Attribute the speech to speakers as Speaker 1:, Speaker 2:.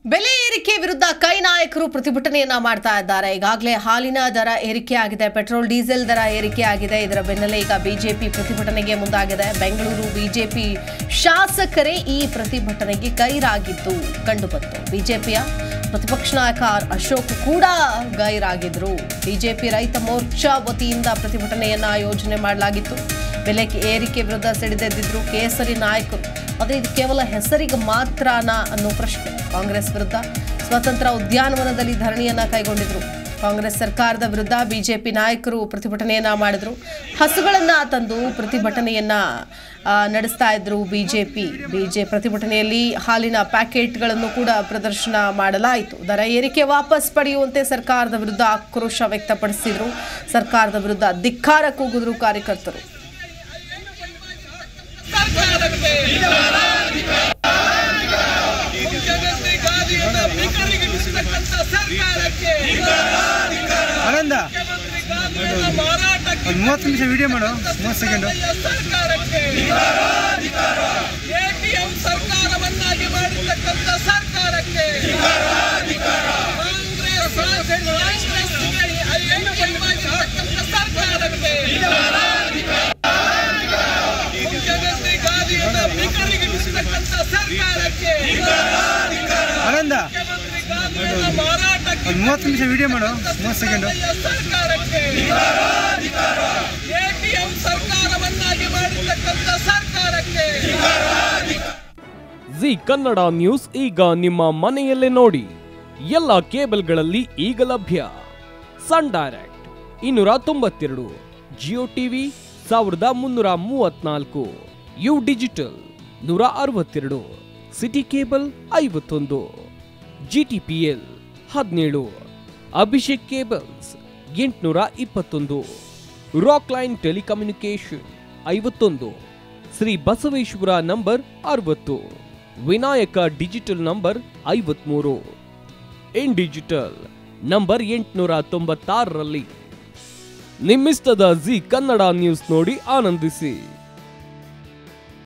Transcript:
Speaker 1: ಬೆಲೆ ಏರಿಕೆ ವಿರುದ್ಧ ಕೈ ನಾಯಕರು ಪ್ರತಿಭಟನೆಯನ್ನ ಮಾಡ್ತಾ ಇದ್ದಾರೆ ಈಗಾಗಲೇ ಹಾಲಿನ ದರ ಏರಿಕೆ ಆಗಿದೆ ಪೆಟ್ರೋಲ್ ಡೀಸೆಲ್ ದರ ಏರಿಕೆ ಆಗಿದೆ ಇದರ ಬೆನ್ನಲ್ಲೇ ಈಗ ಬಿಜೆಪಿ ಪ್ರತಿಭಟನೆಗೆ ಮುಂದಾಗಿದೆ ಬೆಂಗಳೂರು ಬಿಜೆಪಿ ಶಾಸಕರೇ ಈ ಪ್ರತಿಭಟನೆಗೆ ಗೈರಾಗಿದ್ದು ಕಂಡುಬಂತು ಬಿಜೆಪಿಯ ಪ್ರತಿಪಕ್ಷ ನಾಯಕ ಆರ್ ಅಶೋಕ್ ಕೂಡ ಗೈರಾಗಿದ್ರು ಬಿಜೆಪಿ ರೈತ ಮೋರ್ಚಾ ವತಿಯಿಂದ ಪ್ರತಿಭಟನೆಯನ್ನ ಆಯೋಜನೆ ಮಾಡಲಾಗಿತ್ತು ಬೆಲೆ ಏರಿಕೆ ವಿರುದ್ಧ ಸಿಡಿದೆದ್ದಿದ್ರು ಕೇಸರಿ ನಾಯಕರು ಆದರೆ ಇದು ಕೇವಲ ಹೆಸರಿಗೆ ಮಾತ್ರನಾ ಅನ್ನೋ ಪ್ರಶ್ನೆ ಕಾಂಗ್ರೆಸ್ ವಿರುದ್ಧ ಸ್ವತಂತ್ರ ಉದ್ಯಾನವನದಲ್ಲಿ ಧರಣಿಯನ್ನ ಕೈಗೊಂಡಿದ್ರು ಕಾಂಗ್ರೆಸ್ ಸರ್ಕಾರದ ವಿರುದ್ಧ ಬಿಜೆಪಿ ನಾಯಕರು ಪ್ರತಿಭಟನೆಯನ್ನ ಮಾಡಿದ್ರು ಹಸುಗಳನ್ನ ತಂದು ಪ್ರತಿಭಟನೆಯನ್ನ ಆ, ನಡೆಸ್ತಾ ಇದ್ರು ಬಿಜೆಪಿ ಬಿಜೆ ಪ್ರತಿಭಟನೆಯಲ್ಲಿ ಹಾಲಿನ ಪ್ಯಾಕೆಟ್ಗಳನ್ನು ಕೂಡ ಪ್ರದರ್ಶನ ಮಾಡಲಾಯಿತು ದರ ಏರಿಕೆ ವಾಪಸ್ ಪಡೆಯುವಂತೆ ಸರ್ಕಾರದ ವಿರುದ್ಧ ಆಕ್ರೋಶ ವ್ಯಕ್ತಪಡಿಸಿದ್ರು ಸರ್ಕಾರದ ವಿರುದ್ಧ ಧಿಕ್ಕಾರ ಕೂಗಿದ್ರು ಕಾರ್ಯಕರ್ತರು
Speaker 2: ಸರ್ಕಾರಕ್ಕೆ ಮುಖ್ಯಮಂತ್ರಿ ಗಾದಿಯನ್ನು ಭಿಕಾರಿಗಿಳಿಸತಕ್ಕಂಥ ಸರ್ಕಾರಕ್ಕೆ
Speaker 3: ಆನಂದ
Speaker 2: ಮುಖ್ಯಮಂತ್ರಿ ಗಾದಿಯನ್ನು ಮಾರಾಟಕ್ಕೆ
Speaker 3: ಒಂದು ಮೂವತ್ತು ನಿಮಿಷ ವಿಡಿಯೋ ಮಾಡು ಮೂವತ್ತು ಸೆಕೆಂಡು
Speaker 2: ಸರ್ಕಾರಕ್ಕೆ ಎಟಿಎಂ ಸರ್ಕಾರವನ್ನಾಗಿ ಮಾಡಿರ್ತಕ್ಕಂಥ ಸರ್ಕಾರಕ್ಕೆ ಕಾಂಗ್ರೆಸ್ ಕಾಂಗ್ರೆಸ್ಗೆ ಅಯ್ಯಯ್ಯವಾಗಿರ್ತಕ್ಕಂಥ ಸರ್ಕಾರಕ್ಕೆ ಮುಖ್ಯಮಂತ್ರಿ ಗಾದಿಯನ್ನು ಭಿಕಾರಿಗಿಳಿಸತಕ್ಕಂಥ ಸರ್ಕಾರಕ್ಕೆ
Speaker 3: ಆನಂದ
Speaker 2: ಮುಖ್ಯಮಂತ್ರಿ ಗಾದಿಯನ್ನು ಮಾರಾಟಕ್ಕೆ
Speaker 3: ಒಂದು ಮೂವತ್ತು ನಿಮಿಷ ವಿಡಿಯೋ ಮಾಡು ಮೂವತ್ತು ಸೆಕೆಂಡು
Speaker 2: ಸರ್ಕಾರಕ್ಕೆ ಎಟಿಎಂ ಸರ್ಕಾರವನ್ನಾಗಿ ಮಾಡಿರ್ತಕ್ಕಂಥ ಸರ್ಕಾರಕ್ಕೆ
Speaker 4: ಜಿ ಕನ್ನಡ ನ್ಯೂಸ್ ಈಗ ನಿಮ್ಮ ಮನೆಯಲ್ಲೇ ನೋಡಿ ಎಲ್ಲ ಕೇಬಲ್ಗಳಲ್ಲಿ ಈಗ ಲಭ್ಯ ಸನ್ ಡೈರೆಕ್ಟ್ ಇನ್ನೂರ ತೊಂಬತ್ತೆರಡು ಜಿಯೋ ಟಿವಿ ಸಾವಿರದ ಮುನ್ನೂರ ಮೂವತ್ನಾಲ್ಕು ಯು ಡಿಜಿಟಲ್ ನೂರ ಅರವತ್ತೆರಡು ಸಿಟಿ ಕೇಬಲ್ ಐವತ್ತೊಂದು ಜಿ ಟಿ ಪಿ ಎಲ್ ಹದಿನೇಳು ಅಭಿಷೇಕ್ ಕೇಬಲ್ಸ್ ಎಂಟುನೂರ ಇಪ್ಪತ್ತೊಂದು ರಾಕ್ ಲೈನ್ ಟೆಲಿಕಮ್ಯುನಿಕೇಶನ್ ಐವತ್ತೊಂದು ಶ್ರೀ ಬಸವೇಶ್ವರ ನಂಬರ್ ಅರವತ್ತು ವಿನಾಯಕ ಡಿಜಿಟಲ್ ನಂಬರ್ ಐವತ್ಮೂರು ಇನ್ ಡಿಜಿಟಲ್ ನಂಬರ್ ಎಂಟುನೂರ ತೊಂಬತ್ತಾರರಲ್ಲಿ ನಿಮ್ಮಿಸ್ತದ ಜಿ ಕನ್ನಡ ನ್ಯೂಸ್ ನೋಡಿ ಆನಂದಿಸಿ